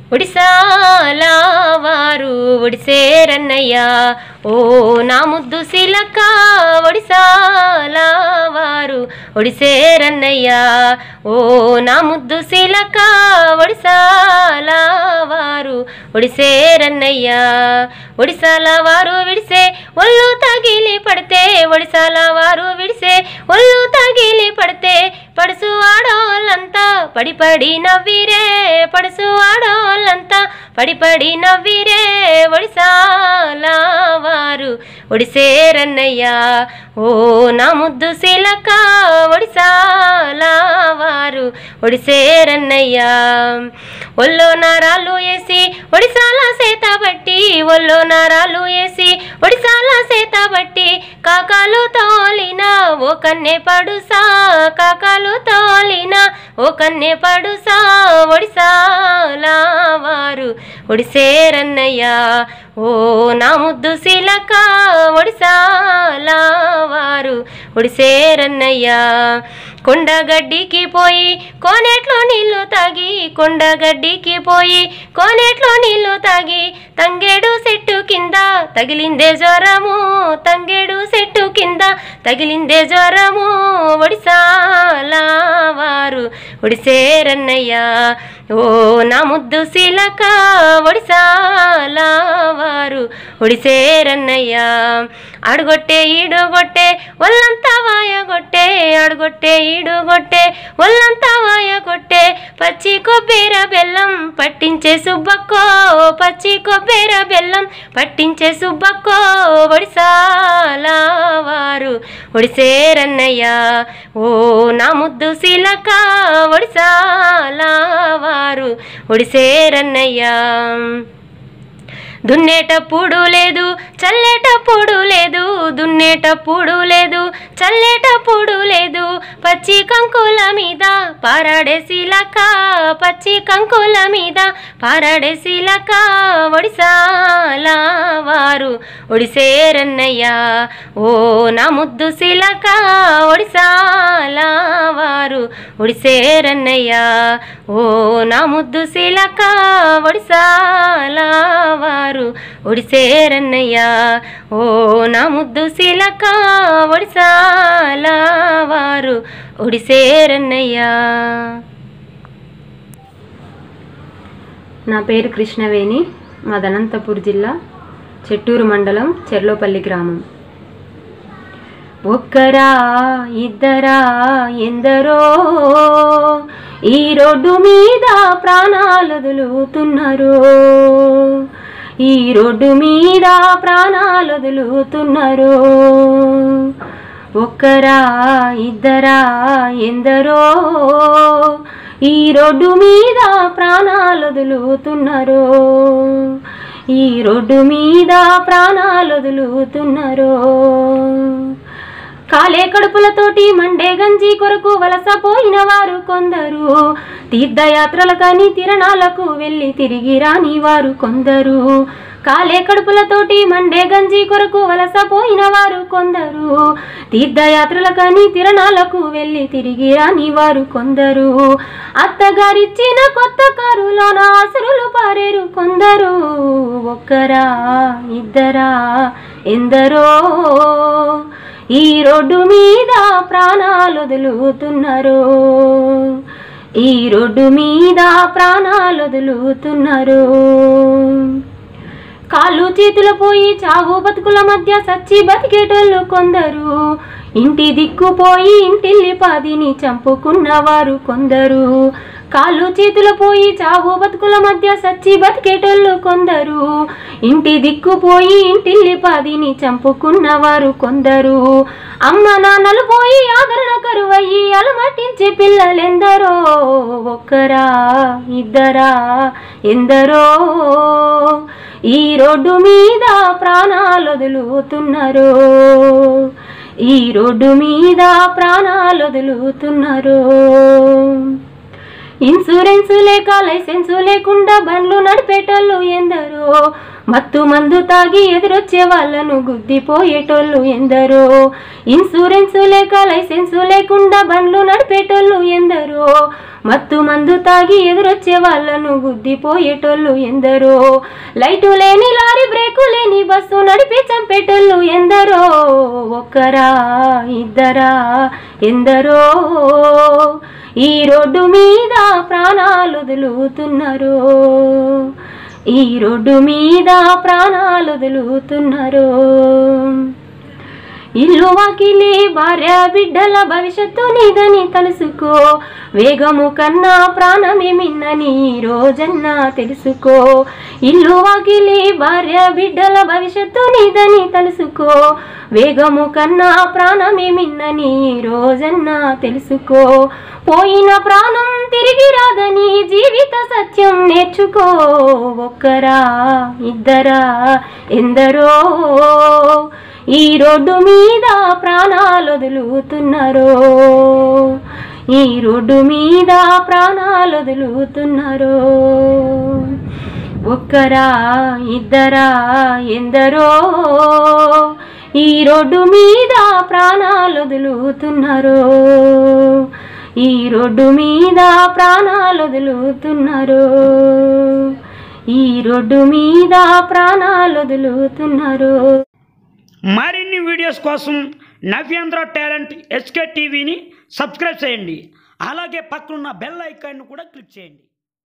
ఒడిశాల వారు ఒడిసేరన్నయ్య ఓ నా ముద్దు శిలక ఒడిశాల వారు ఒడిసేరన్నయ్య ఓ నా ముద్దు శిలక ఒడిశాల వారు ఒడిసేరన్నయ్య ఒడిశాల వారు విడిసే ఒళ్ళు తగిలి పడితే ఒడిశాల వారు విడిసే ఒళ్ళు తగిలి పడితే పడుసు ఆడోళ్ళంతా పడి పడి నవ్విరే పడుసు ఆడోళ్ళంతా పడి పడి నవ్విరే ఒడిశాల వారు ఒడిసేరన్నయ్య ఓ నా ముద్దు శిలక ఒడిశాల వారు ఒడిసేరన్నయ్య ఒళ్ళో నరాలు వేసి ఒడిశాల సేత బట్టి ఒళ్ళో నరాలు వేసి ఒడిశాల సేత బట్టి కాకాలు తోలిన ఓ కన్నె పడుసా కాకాలు తోలిన ఓ కన్నె పడుసా ఒడిశాల వారు ఒడిసేరన్నయ్య ఓ నా ముద్దు శిలక ఒడిశాల వారు ఒడిసేరన్నయ్య కొండగడ్డికి పోయి కోనేట్లో నీళ్లు తాగి కొండగడ్డికి పోయి కోనేట్లో నీళ్లు తాగి తంగేడు చెట్టు కింద తగిలిందే జ్వరము తంగేడు చెట్టు కింద తగిలిందే జ్వరము ఒడిశాల వారు ఒడిసేరన్నయ్య ఓ నా ముద్దు శిలక ఒడిశాల వారు ఒడిసేరన్నయ్య అడుగొట్టే ఈడుగొట్టే ఒళ్ళంతా వాయగొట్టే అడుగొట్టే ఈడుగొట్టే ఒళ్ళంతా వాయగొట్టే పచ్చి కొబ్బెర బెల్లం పట్టించే సుబ్బక్కో పచ్చి కొబ్బెర బెల్లం పట్టించే సుబ్బక్కో ఒడిశాల వారు ఒడిసేరన్నయ్య ఓ నా ముద్దు శిలక ఒడిశాల వారు ఒడిసేరన్నయ్య దున్నేటప్పుడు లేదు చల్లేటప్పుడు లేదు దున్నేటప్పుడు లేదు చల్లేటప్పుడు లేదు పచ్చి కంకుల మీద పారాడే శిలక పచ్చి కంకుల మీద పారాడే శిలక ఒడిశాల వారు ఒడిసేరన్నయ్య ఓ నా ముద్దు శిలక ఒడిశాల వారు ఒడిసేరన్నయ్య ఓ నా ముద్దు శిలక ఒడిశాల వారు ఒడిసేరన్నయ్య ఓ నా ముద్దు శిలక ఒడిశాల వారు ఒడిసేరన్నయ్య నా పేరు కృష్ణవేణి మాది అనంతపూర్ జిల్లా చెట్టూరు మండలం చెర్లోపల్లి గ్రామం ఒక్కరా ఇద్దరా ఎందరో ఈ రోడ్డు మీద ప్రాణాలు వదులుతున్నారు ఈ రోడ్డు మీద ప్రాణాలు వదులుతున్నారు ఒక్కరా ఇద్దరా ఎందరో ఈ రోడ్డు మీద ప్రాణాలు వదులుతున్నారు ఈ రోడ్డు మీద ప్రాణాలు వదులుతున్నారు కాలే కడుపులతోటి మండే గంజి కొరకు వలసపోయిన వారు కొందరు తీర్థయాత్రలకని తిరణాలకు వెళ్ళి తిరిగి రాని వారు కొందరు కాలే కడుపులతోటి మండే గంజి కొరకు వలసపోయిన వారు కొందరు తీర్థయాత్రలకని తిరణాలకు వెళ్ళి తిరిగి రాని వారు కొందరు అత్తగారిచ్చిన కొత్త కారులోన ఆసురులు పారేరు కొందరు ఒక్కరా ఇద్దరా ఎందరో ఈ రోడ్డు మీద ప్రాణాలు వదులుతున్నారు ఈ రోడ్డు మీద ప్రాణాలు వదులుతున్నారు కాళ్ళు చేతులు పోయి చావు బతుకుల మధ్య సచ్చి బతికేటోళ్ళు కొందరు ఇంటి దిక్కుపోయి ఇంటిల్లి పాదిని చంపుకున్నవారు కొందరు కాళ్ళు చేతులు పోయి చావు బతుకుల మధ్య సచ్చి బతికేటోళ్ళు కొందరు ఇంటి దిక్కుపోయి ఇంటిల్లి పాదిని చంపుకున్నవారు కొందరు అమ్మ నాన్నలు పోయి ఆదరణ కరువయ్యి అలమటించే పిల్లలెందరో ఒక్కరా ఇద్దరా ఎందరో ఈ రోడ్డు మీద ప్రాణాలు వదులుతున్నారు ఈ రోడ్డు మీద ప్రాణాలు వదులుతున్నారు ఇన్సూరెన్స్ లేక లైసెన్స్ లేకుండా బండ్లు నడిపేటోళ్ళు ఎందరో మత్తు మందు తాగి ఎదురొచ్చే వాళ్ళను గుద్దిపోయేటోళ్ళు ఎందరో ఇన్సూరెన్స్ లేక లైసెన్స్ లేకుండా బండ్లు నడిపేటోళ్ళు ఎందరో మత్తు మందు తాగి ఎదురొచ్చే వాళ్ళను గుద్దిపోయేటోళ్ళు ఎందరో లైటు లేని లారీ బ్రేకు లేని బస్సు నడిపి చంపేటోళ్ళు ఎందరో ఒక్కరా ఇద్దరా ఎందరో ఈ రోడ్డు మీద ప్రాణాలు వదులుతున్నారు ఈ రోడ్డు మీద ప్రాణాలు వదులుతున్నారు ఇల్లు వాకిలి భార్య బిడ్డల భవిష్యత్తు నీదని తలుసుకో వేగము కన్నా ప్రాణమే మిన్నని ఈ రోజన్నా తెలుసుకో ఇల్లు వాకిలి భార్య బిడ్డల భవిష్యత్తు నీదని తలుసుకో వేగము కన్నా ప్రాణమే మిన్నని ఈ రోజన్నా తెలుసుకో పోయిన ప్రాణం తిరిగి రాదని జీవిత సత్యం నేర్చుకో ఒక్కరా ఇద్దరా ఎందరో ఈ రోడ్డు మీద ప్రాణాలు వదులుతున్నారు ఈ రోడ్డు మీద ప్రాణాలు వదులుతున్నారు ఒక్కరా ఇద్దరా ఎందరో ఈ రోడ్డు మీద ప్రాణాలు వదులుతున్నారు ఈ రోడ్డు మీద ప్రాణాలు వదులుతున్నారు ఈ రోడ్డు మీద ప్రాణాలు వదులుతున్నారు మరిన్ని వీడియోస్ కోసం నవ్యాంధ్ర టాలెంట్ ఎస్కే టీవీని సబ్స్క్రైబ్ చేయండి అలాగే పక్కనున్న బెల్ ఐకాన్ను కూడా క్లిక్ చేయండి